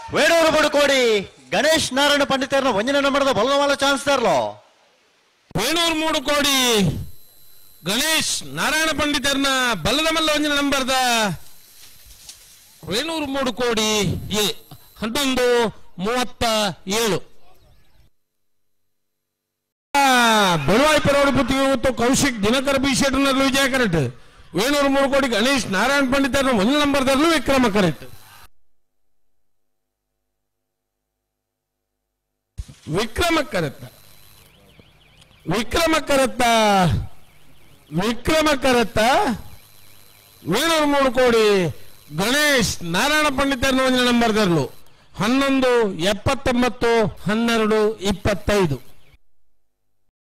వేడూరు పడుకోడి గణేష్ నారాయణ పండితర్ನ ಒಂದನೇ ನಂಬರ್ದ ಬಲವಾಲ ಚಾನ್ಸ್ ತರ್ಲೋ ಬೇಣೂರು ಮೂಡು ಕೋಡಿ ಗಣೇಶ್ ನಾರಾಯಣ ಪಂಡಿತರ್ನ ಬಲ್ಲದ ಮಲ್ಲ ಒಂದಿನ ನಂಬರ್ದ ವೇಣೂರು ಮೂಡು ಕೋಡಿ ಎ ಹನ್ನೊಂದು ಮೂವತ್ತ ಏಳು ಬೆಳವಾಯಿ ಪೆರೋಡು ಪುತ್ತಿಗೆ ಮತ್ತು ಕೌಶಿಕ್ ದಿನಕರ ಬಿ ಶೆಟ್ಟರ್ನಲ್ಲೂ ವಿಜಯ ಕರೆಕ್ಟ್ ವೇಣೂರು ಮೂರು ಕೋಡಿ ಗಣೇಶ್ ನಾರಾಯಣ ಪಂಡಿತರ್ನ ಒಂದು ನಂಬರ್ದಲ್ಲೂ ವಿಕ್ರಮ ಕರೆಕ್ಟ್ ವಿಕ್ರಮ ಕರೆಕ್ಟ್ ವಿಕ್ರಮ ಕರತ್ತ ವಿಕ್ರಮ ಕರತ್ತ ವೀರರು ಮೂರು ಕೋಡಿ ಗಣೇಶ್ ನಾರಾಯಣ ಪಂಡಿತರನ್ನು ಒಂದಿನ ನಂಬರ್ದರ್ಲು ಹನ್ನೊಂದು ಎಪ್ಪತ್ತೊಂಬತ್ತು ಹನ್ನೆರಡು ಇಪ್ಪತ್ತೈದು